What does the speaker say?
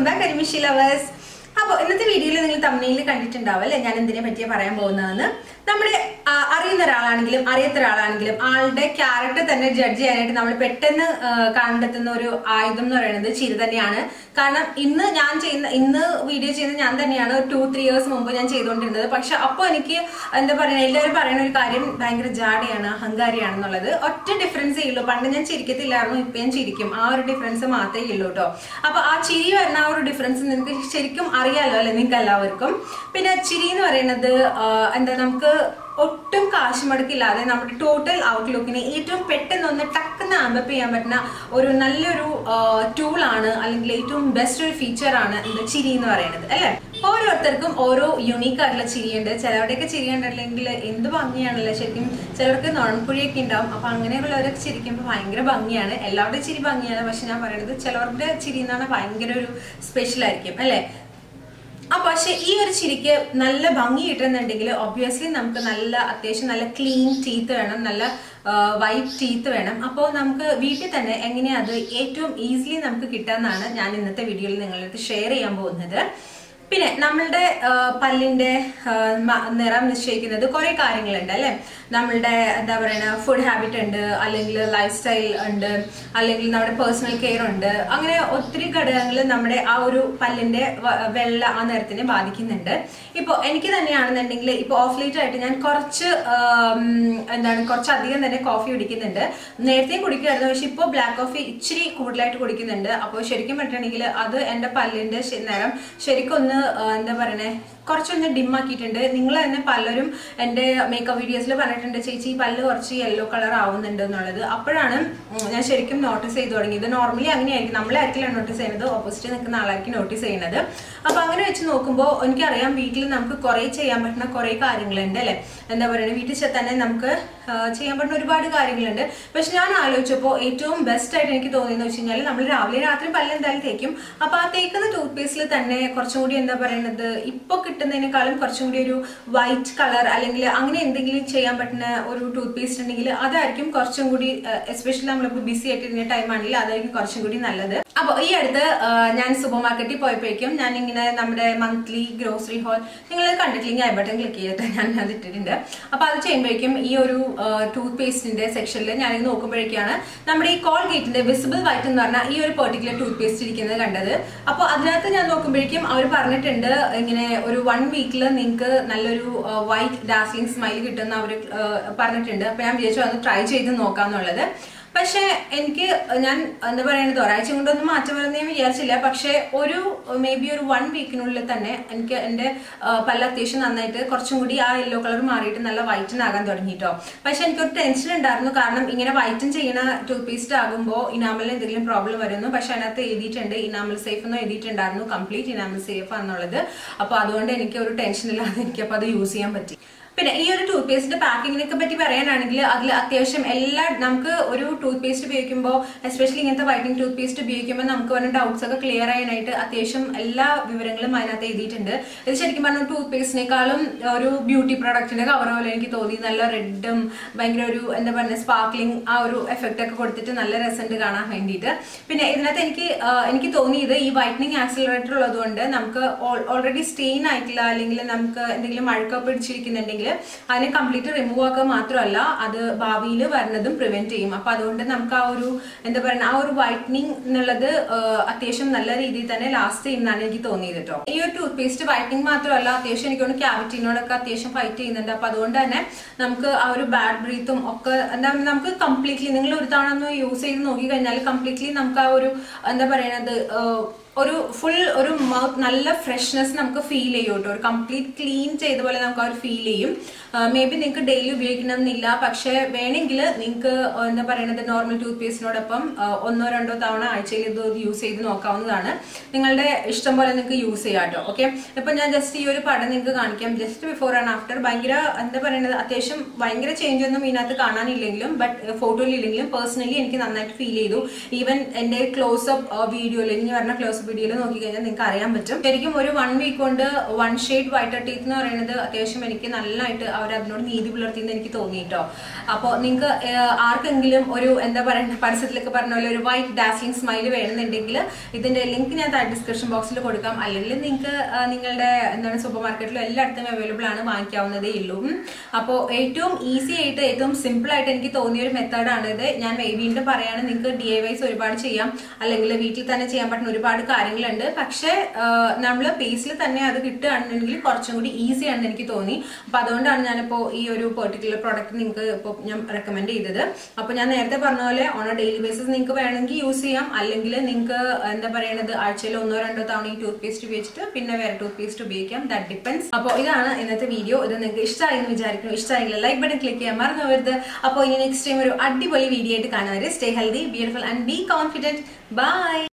back കരിമിഷി lovers അപ്പോൾ ഇന്നത്തെ വീഡിയോയിൽ നിങ്ങൾ തമിഴിൽ കണ്ടിട്ടുണ്ടാവും അല്ലേ ഞാൻ എന്തിനെ പറ്റിയാ പറയാൻ പോകുന്നതെന്ന് നമ്മുടെ ആ, അറിയുന്ന ഒരാളാണെങ്കിലും അറിയാത്ത ഒരാളാണെങ്കിലും ആളുടെ ക്യാരക്ടർ തന്നെ ജഡ്ജ് ചെയ്യാനായിട്ട് നമ്മൾ പെട്ടെന്ന് ആ, കണ്ടെത്തുന്ന ഒരു ആയുധം എന്ന് പറയുന്നത് ചിരി തന്നെയാണ് കാരണം ഇന്ന് ഞാൻ ചെയ്യുന്ന ഇന്ന് വീഡിയോ ചെയ്യുന്ന ഞാൻ തന്നെയാണ് ടു ത്രീ ഇയേഴ്സ് മുമ്പ് ഞാൻ ചെയ്തുകൊണ്ടിരുന്നത് പക്ഷെ അപ്പോൾ എനിക്ക് എന്താ പറയുക എല്ലാവരും പറയുന്ന ഒരു കാര്യം ഭയങ്കര ജാടയാണ് അഹങ്കാരിയാണെന്നുള്ളത് ഒറ്റ ഡിഫറൻസേ ഉള്ളൂ പണ്ട് ഞാൻ ചിരിക്കത്തില്ലായിരുന്നു ഇപ്പൊ ഞാൻ ചിരിക്കും ആ ഒരു ഡിഫറൻസ് മാത്രമേ ഉള്ളൂ കേട്ടോ അപ്പൊ ആ ചിരി വരുന്ന ആ ഒരു ഡിഫറൻസ് നിങ്ങൾക്ക് ശരിക്കും അറിയാലോ അല്ലെ നിങ്ങൾക്ക് എല്ലാവർക്കും പിന്നെ ചിരി എന്ന് പറയുന്നത് ആ, എന്താ നമുക്ക് ഒട്ടും കാശ് മുടക്കില്ലാതെ നമ്മുടെ ടോട്ടൽ ഔട്ട്ലുക്കിനെ ഏറ്റവും പെട്ടെന്ന് ഒന്ന് ടക്കെന്ന് ആമ്പപ്പ് ചെയ്യാൻ പറ്റുന്ന ഒരു നല്ലൊരു ടൂളാണ് അല്ലെങ്കിൽ ഏറ്റവും ബെസ്റ്റ് ഒരു ഫീച്ചറാണ് ഇത് ചിരി എന്ന് പറയുന്നത് അല്ലേ ഓരോരുത്തർക്കും ഓരോ യുണീക്ക് ആയിട്ടുള്ള ചിരിയുണ്ട് ചിലരുടെയൊക്കെ ചിരി ഉണ്ടല്ലെങ്കിൽ എന്ത് ഭംഗിയാണല്ലോ ശരിക്കും ചിലർക്ക് നുഴൻകുഴിയൊക്കെ ഉണ്ടാവും അപ്പൊ അങ്ങനെയുള്ളവരൊക്കെ ചിരിക്കുമ്പോൾ ഭയങ്കര ഭംഗിയാണ് എല്ലാവരുടെയും ചിരി ഭംഗിയാണ് പക്ഷെ ഞാൻ പറയുന്നത് ചിലവരുടെ ചിരി എന്നാണ് ഭയങ്കര ഒരു സ്പെഷ്യൽ ആയിരിക്കും അല്ലേ ആ പക്ഷെ ഈ ഒരു ചിരിക്ക് നല്ല ഭംഗി കിട്ടുന്നുണ്ടെങ്കിൽ ഒബ്വിയസ്ലി നമുക്ക് നല്ല അത്യാവശ്യം നല്ല ക്ലീൻ ടീത്ത് വേണം നല്ല വൈറ്റ് ടീത്ത് വേണം അപ്പോൾ നമുക്ക് വീട്ടിൽ തന്നെ എങ്ങനെയാ അത് ഏറ്റവും ഈസിലി നമുക്ക് കിട്ടാമെന്നാണ് ഞാൻ ഇന്നത്തെ വീഡിയോയിൽ നിങ്ങളടുത്ത് ഷെയർ ചെയ്യാൻ പോകുന്നത് പിന്നെ നമ്മളുടെ ആ, പല്ലിന്റെ ആ, മ- നിറം നിശ്ചയിക്കുന്നത് കുറെ കാര്യങ്ങളുണ്ട് അല്ലെ നമ്മളുടെ എന്താ പറയുക ഫുഡ് ഹാബിറ്റ് ഉണ്ട് അല്ലെങ്കിൽ ലൈഫ് സ്റ്റൈൽ ഉണ്ട് അല്ലെങ്കിൽ നമ്മുടെ പേഴ്സണൽ കെയർ ഉണ്ട് അങ്ങനെ ഒത്തിരി ഘടകങ്ങൾ നമ്മുടെ ആ ഒരു പല്ലിന്റെ വ- വെള്ള ആ നിറത്തിനെ ബാധിക്കുന്നുണ്ട് ഇപ്പോൾ എനിക്ക് തന്നെയാണെന്നുണ്ടെങ്കിൽ ഇപ്പോൾ ഓഫ് ലൈറ്റ് ആയിട്ട് ഞാൻ കുറച്ച് ആം, എന്താണ് കുറച്ചധികം തന്നെ കോഫി കുടിക്കുന്നുണ്ട് നേരത്തെയും കുടിക്കുമായിരുന്നു പക്ഷെ ഇപ്പോൾ ബ്ലാക്ക് കോഫി ഇച്ചിരി കൂടുതലായിട്ട് കുടിക്കുന്നുണ്ട് അപ്പോൾ ശരിക്കും പറ്റുകയാണെങ്കിൽ അത് എൻ്റെ പല്ലിന്റെ ശ- നിറം ശരിക്കും ഒന്ന് ആ, എന്താ പറയണേ കുറച്ചൊന്ന് ഡിം ആക്കിയിട്ടുണ്ട് നിങ്ങൾ തന്നെ പലരും എൻ്റെ മേക്കപ്പ് വീഡിയോസിൽ പറഞ്ഞിട്ടുണ്ട് ചേച്ചി ഈ പല്ല് കുറച്ച് യെല്ലോ കളർ ആവുന്നുണ്ട് എന്നുള്ളത് അപ്പോഴാണ് ഉം, ഞാൻ ശരിക്കും നോട്ടീസ് ചെയ്ത് തുടങ്ങിയത് നോർമലി അങ്ങനെയായിരിക്കും നമ്മളായിരിക്കില്ല നോട്ടീസ് ചെയ്യുന്നത് ഓപ്പോസിറ്റ് നിൽക്കുന്ന ആളായിരിക്കും നോട്ടീസ് ചെയ്യുന്നത് അപ്പൊ അങ്ങനെ വെച്ച് നോക്കുമ്പോൾ എനിക്കറിയാം വീട്ടിൽ നമുക്ക് കുറേ ചെയ്യാൻ പറ്റുന്ന കുറേ കാര്യങ്ങളുണ്ട് അല്ലെ എന്താ പറയുക വീട്ടിൽ ചെ- തന്നെ നമുക്ക് ആ, ചെയ്യാൻ പറ്റുന്ന ഒരുപാട് കാര്യങ്ങളുണ്ട് പക്ഷെ ഞാൻ ആലോചിച്ചപ്പോൾ ഏറ്റവും ബെസ്റ്റ് ആയിട്ട് എനിക്ക് തോന്നിയെന്ന് വെച്ച് കഴിഞ്ഞാൽ നമ്മൾ രാവിലെ രാത്രി പല്ല് എന്തായാലും തേക്കും അപ്പൊ ആ തേക്കുന്ന ടൂത്ത് പേസ്റ്റിൽ തന്നെ കുറച്ചും കൂടി എന്താ പറയുന്നത് ഇപ്പൊ കിട്ടുന്നതിനേക്കാളും കുറച്ചും കൂടി ഒരു വൈറ്റ് കളർ അല്ലെങ്കിൽ അങ്ങനെ എന്തെങ്കിലും ചെയ്യാൻ പറ്റുന്ന ഒരു ടൂത്ത് പേസ്റ്റ് ഉണ്ടെങ്കിൽ അതായിരിക്കും കുറച്ചും കൂടി എസ്പെഷ്യലി നമ്മളിപ്പോൾ ബിസി ആയിട്ടിരുന്ന ടൈം ആണെങ്കിൽ അതായിരിക്കും കുറച്ചും കൂടി നല്ലത് അപ്പോൾ ഈ അടുത്ത് ആ, ഞാൻ സൂപ്പർ മാർക്കറ്റിൽ പോയപ്പോഴേക്കും ഞാൻ ഇങ്ങനെ നമ്മുടെ മന്ത്ലി ഗ്രോസറി ഹോൾ നിങ്ങൾ കണ്ടിട്ടില്ലെങ്കിൽ ഐ ബട്ടൺ ക്ലിക്ക് ചെയ്തിട്ട് ഞാൻ അത് ഇട്ടിട്ടുണ്ട് അപ്പോൾ അത് ചെയ്യുമ്പോഴേക്കും ഈ ഒരു ടൂത്ത് പേസ്റ്റിന്റെ സെക്ഷനിൽ ഞാൻ നോക്കുമ്പോഴേക്കാണ് നമ്മുടെ ഈ കോൾഗേറ്റിന്റെ വിസിബിൾ വൈറ്റ് എന്ന് പറഞ്ഞാൽ ഈ ഒരു പെർട്ടിക്കുലർ ടൂത്ത് പേസ്റ്റ് ഇരിക്കുന്നത് കണ്ടത് അപ്പോൾ അതിനകത്ത് ഞാൻ നോക്കുമ്പോഴേക്കും അവർ പറഞ്ഞിട്ടുണ്ട് ഇങ്ങനെ ഒരു വൺ വീക്കിൽ നിങ്ങൾക്ക് നല്ലൊരു വൈറ്റ് ഡാസ്ലിംഗ് സ്മൈൽ കിട്ടുന്ന അവർ പറഞ്ഞിട്ടുണ്ട് അപ്പോൾ ഞാൻ വിചാരിച്ചു അത് ട്രൈ ചെയ്ത് നോക്കാന്നുള്ളത് പക്ഷെ എനിക്ക് ഞാൻ എന്താ പറയുന്നത് ഒരാഴ്ച കൊണ്ടൊന്നും മാറ്റം വരുന്ന ഞാൻ വിചാരിച്ചില്ല പക്ഷെ ഒരു മേ ബി ഒരു വൺ വീക്കിനുള്ളിൽ തന്നെ എനിക്ക് എൻ്റെ ആ, പല്ല് അത്യാവശ്യം നന്നായിട്ട് കുറച്ചും കൂടി ആ യെല്ലോ കളർ മാറിയിട്ട് നല്ല വൈറ്റൻ ആകാൻ തുടങ്ങിട്ടോ പക്ഷെ എനിക്കൊരു ടെൻഷൻ ഉണ്ടായിരുന്നു കാരണം ഇങ്ങനെ വൈറ്റൻ ചെയ്യുന്ന ടൂത്ത് പേസ്റ്റ് ആകുമ്പോൾ ഇനാമലിന് എന്തെങ്കിലും പ്രോബ്ലം വരുന്നു പക്ഷെ അതിനകത്ത് എഴുതിയിട്ടുണ്ട് ഇനാമൽ സേഫ് എന്ന് എഴുതിയിട്ടുണ്ടായിരുന്നു കംപ്ലീറ്റ് ഇനാമൽ സേഫ് ആണെന്നുള്ളത് അപ്പോൾ അതുകൊണ്ട് എനിക്ക് ഒരു ടെൻഷൻ ഇല്ലാതെ എനിക്ക് അപ്പോൾ അത് യൂസ് ചെയ്യാൻ പറ്റി പിന്നെ ഈ ഒരു ടൂത്ത് പേസ്റ്റിന്റെ പാക്കിങ്ങിനെ പറ്റി പറയാനാണെങ്കിൽ അതിൽ അത്യാവശ്യം എല്ലാ നമുക്ക് ഒരു ടൂത്ത് പേസ്റ്റ് ഉപയോഗിക്കുമ്പോൾ എസ്പെഷ്യലി ഇങ്ങനത്തെ വൈറ്റിംഗ് ടൂത്ത് പേസ്റ്റ് ഉപയോഗിക്കുമ്പോൾ നമുക്ക് വരുന്ന ഡൗട്ട്സ് ഒക്കെ ക്ലിയർ ചെയ്യാനായിട്ട് അത്യാവശ്യം എല്ലാ വിവരങ്ങളും അതിനകത്ത് എഴുതിയിട്ടുണ്ട് ഇത് ശരിക്കും പറഞ്ഞാൽ ടൂത്ത് പേസ്റ്റിനേക്കാളും ഒരു ബ്യൂട്ടി പ്രൊഡക്റ്റിന്റെ കവർ പോലെ എനിക്ക് തോന്നി നല്ല റെഡും ഭയങ്കര ഒരു എന്താ പറയുക സ്പാർക്ലിംഗ് ആ ഒരു എഫക്റ്റ് ഒക്കെ കൊടുത്തിട്ട് നല്ല രസമുണ്ട് കാണാൻ വേണ്ടിയിട്ട് പിന്നെ ഇതിനകത്ത് എനിക്ക് ആ, എനിക്ക് തോന്നിയത് ഈ വൈറ്റനിങ് ആക്സിലറേറ്റർ ഉള്ളതുകൊണ്ട് നമുക്ക് ഓൾറെഡി സ്റ്റെയിൻ ആയിട്ടില്ല അല്ലെങ്കിൽ നമുക്ക് എന്തെങ്കിലും മഴക്ക പിടിച്ചിരിക്കുന്നുണ്ടെങ്കിൽ അതിനെ കംപ്ലീറ്റ് റിമൂവ് ആക്കുക മാത്രമല്ല അത് ഭാവിയിൽ വരുന്നതും പ്രിവെന്റ് ചെയ്യും അപ്പൊ അതുകൊണ്ട് നമുക്ക് ആ ഒരു എന്താ പറയുക ആ ഒരു വൈറ്റനിങ് എന്നുള്ളത് ആ, അത്യാവശ്യം നല്ല രീതിയിൽ തന്നെ ലാസ്റ്റ് ചെയ്യുന്നതാണ് എനിക്ക് തോന്നിയത് കേട്ടോ ഈ ഒരു ടൂത്ത് പേസ്റ്റ് വൈറ്റനിങ് മാത്രമല്ല അത്യാവശ്യം എനിക്കൊന്ന് ക്യാവിറ്റിനോടൊക്കെ അത്യാവശ്യം ഫൈറ്റ് ചെയ്യുന്നുണ്ട് അപ്പൊ അതുകൊണ്ട് തന്നെ നമുക്ക് ആ ഒരു ബാഡ് ബ്രീത്തും ഒക്കെ എന്താ നമുക്ക് കംപ്ലീറ്റ്ലി നിങ്ങൾ ഒരു തവണ ഒന്ന് യൂസ് ചെയ്ത് നോക്കി കഴിഞ്ഞാൽ കംപ്ലീറ്റ്ലി നമുക്ക് ആ ഒരു എന്താ പറയണത് ആ, ഒരു ഫുൾ ഒരു മൗത്ത് നല്ല ഫ്രഷ്നെസ് നമുക്ക് ഫീൽ ചെയ്യും കേട്ടോ ഒരു കംപ്ലീറ്റ് ക്ലീൻ ചെയ്ത പോലെ നമുക്ക് ആ ഒരു ഫീൽ ചെയ്യും മേ ബി നിങ്ങൾക്ക് ഡെയിലി ഉപയോഗിക്കണമെന്നില്ല പക്ഷെ വേണമെങ്കിൽ നിങ്ങൾക്ക് എന്താ പറയുന്നത് നോർമൽ ടൂത്ത് പേസ്റ്റിനോടൊപ്പം ഒന്നോ രണ്ടോ തവണ ആഴ്ചയിൽ ഇത് യൂസ് ചെയ്ത് നോക്കാവുന്നതാണ് നിങ്ങളുടെ ഇഷ്ടം പോലെ നിങ്ങൾക്ക് യൂസ് ചെയ്യാം കേട്ടോ ഓക്കെ ഇപ്പൊ ഞാൻ ജസ്റ്റ് ഈ ഒരു പടം നിങ്ങൾക്ക് കാണിക്കാം ജസ്റ്റ് ബിഫോർ ആൻഡ് ആഫ്റ്റർ ഭയങ്കര എന്താ പറയുന്നത് അത്യാവശ്യം ഭയങ്കര ചേഞ്ച് ഒന്നും ഇതിനകത്ത് കാണാനില്ലെങ്കിലും ബട്ട് ഫോട്ടോയിൽ ഇല്ലെങ്കിലും പേഴ്സണലി എനിക്ക് നന്നായിട്ട് ഫീൽ ചെയ്തു ഈവൻ എന്റെ ക്ലോസ് അപ്പ് വീഡിയോയിൽ ഇനി പറഞ്ഞ ക്ലോസ് ക്ലോസ് വീഡിയോയിൽ നോക്കി കഴിഞ്ഞാൽ നിങ്ങൾക്ക് അറിയാൻ പറ്റും ശരിക്കും ഒരു വൺ വീക്ക് കൊണ്ട് വൺ ഷെയ്ഡ് വൈറ്റർ ടീത്ത് എന്ന് പറയുന്നത് അത്യാവശ്യം എനിക്ക് നല്ലതായിട്ട് അവർ അതിനോട് നീതി പുലർത്തിയെന്ന് എനിക്ക് തോന്നി കേട്ടോ അപ്പോൾ നിങ്ങൾക്ക് ആർക്കെങ്കിലും ഒരു എന്താ പറയുക പരസ്യത്തിലൊക്കെ പറഞ്ഞ പോലെ ഒരു വൈറ്റ് ഡാസ്ലിംഗ് സ്മൈൽ വേണമെന്നുണ്ടെങ്കിൽ ഇതിന്റെ ലിങ്ക് ഞാൻ താഴെ ഡിസ്ക്രിപ്ഷൻ ബോക്സിൽ കൊടുക്കാം അല്ലെങ്കിൽ നിങ്ങൾക്ക് നിങ്ങളുടെ എന്താണ് സൂപ്പർ മാർക്കറ്റിലും എല്ലായിടത്തും അവൈലബിൾ ആണ് വാങ്ങിക്കാവുന്നതേ ഉള്ളൂ അപ്പോൾ ഏറ്റവും ഈസി ആയിട്ട് ഏറ്റവും സിമ്പിൾ ആയിട്ട് എനിക്ക് തോന്നിയ ഒരു മെത്തേഡാണ് ഇത് ഞാൻ വീണ്ടും പറയാണ് നിങ്ങൾക്ക് ഡി ഐ വൈസ് ഒരുപാട് ചെയ്യാം അല്ലെങ്കിൽ വീട്ടിൽ തന്നെ ചെയ്യാൻ പറ്റുന്ന ഒരുപാട് കാര്യങ്ങളുണ്ട് പക്ഷേ നമ്മൾ പേസിൽ തന്നെ അത് കിട്ടുകയാണെന്നുണ്ടെങ്കിൽ കുറച്ചും കൂടി ഈസി ആണെന്ന് എനിക്ക് തോന്നി അപ്പൊ അതുകൊണ്ടാണ് ഞാനിപ്പോൾ ഈ ഒരു പെർട്ടിക്കുലർ പ്രോഡക്റ്റ് നിങ്ങൾക്ക് ഇപ്പോൾ ഞാൻ റെക്കമെൻഡ് ചെയ്തത് അപ്പൊ ഞാൻ നേരത്തെ പറഞ്ഞ പോലെ ഓൺ എ ഡെയിലി ബേസിസ് നിങ്ങൾക്ക് വേണമെങ്കിൽ യൂസ് ചെയ്യാം അല്ലെങ്കിൽ നിങ്ങൾക്ക് എന്താ പറയണത് ആഴ്ചയിൽ ഒന്നോ രണ്ടോ തവണ ഈ ടൂത്ത് പേസ്റ്റ് ഉപയോഗിച്ചിട്ട് പിന്നെ വേറെ ടൂത്ത് പേസ്റ്റ് ഉപയോഗിക്കാം ദാറ്റ് ഡിപ്പെൻസ് അപ്പോൾ ഇതാണ് ഇന്നത്തെ വീഡിയോ ഇത് നിങ്ങൾക്ക് ഇഷ്ടമായി എന്ന് വിചാരിക്കുന്നു ഇഷ്ടമായെങ്കിൽ ലൈക്ക് ബട്ടൺ ക്ലിക്ക് ചെയ്യാൻ മറന്നു പോകരുത് അപ്പോൾ ഇനി നെക്സ്റ്റ് ടൈം ഒരു അടിപൊളി വീഡിയോ ആയിട്ട് കാണുന്നവരെ stay healthy beautiful and be confident by